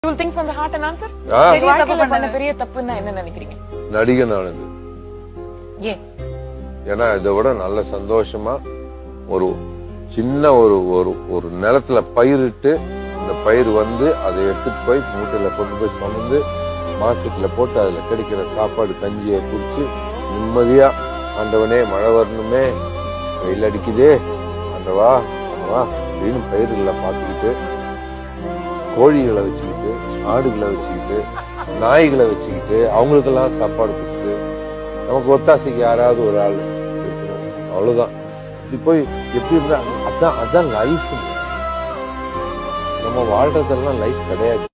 You will think from the heart and answer? ஆ. பெரிய வாழ்க்கையில பண்ண பெரிய தப்புன்னா என்ன நினைக்கிறீங்க நடிகன் ஆனது ஏன் ஏன்னா இதை விட நல்ல சந்தோஷமா ஒரு சின்ன ஒரு ஒரு ஒரு நிலத்துல பயிரிட்டு அந்த பயிர் வந்து அதை எடுத்துட்டு போய் மூட்டையில கொண்டு போய் சுமந்து மார்க்கெட்ல போட்டு அதுல கிடைக்கிற சாப்பாடு கஞ்சியை குடிச்சு நிம்மதியா ஆண்டவனே மழை வரணுமே வெயில் அடிக்குதே ஆண்டவா ஆண்டவா அப்படின்னு பயிர்களை பார்த்துக்கிட்டு கோழிகளை வச்சுக்கிட்டு ஆடுகளை வச்சுக்கிட்டு நாய்களை வச்சுக்கிட்டு அவங்களுக்கெல்லாம் சாப்பாடு கொடுத்து நமக்கு ஒத்தாசைக்கு யாராவது ஒரு ஆள் இருக்கணும் அவ்வளவுதான் இது போய் எப்படி இருந்தா அதான் அதான் லைஃப் நம்ம வாழ்றதெல்லாம் லைஃப் கிடையாது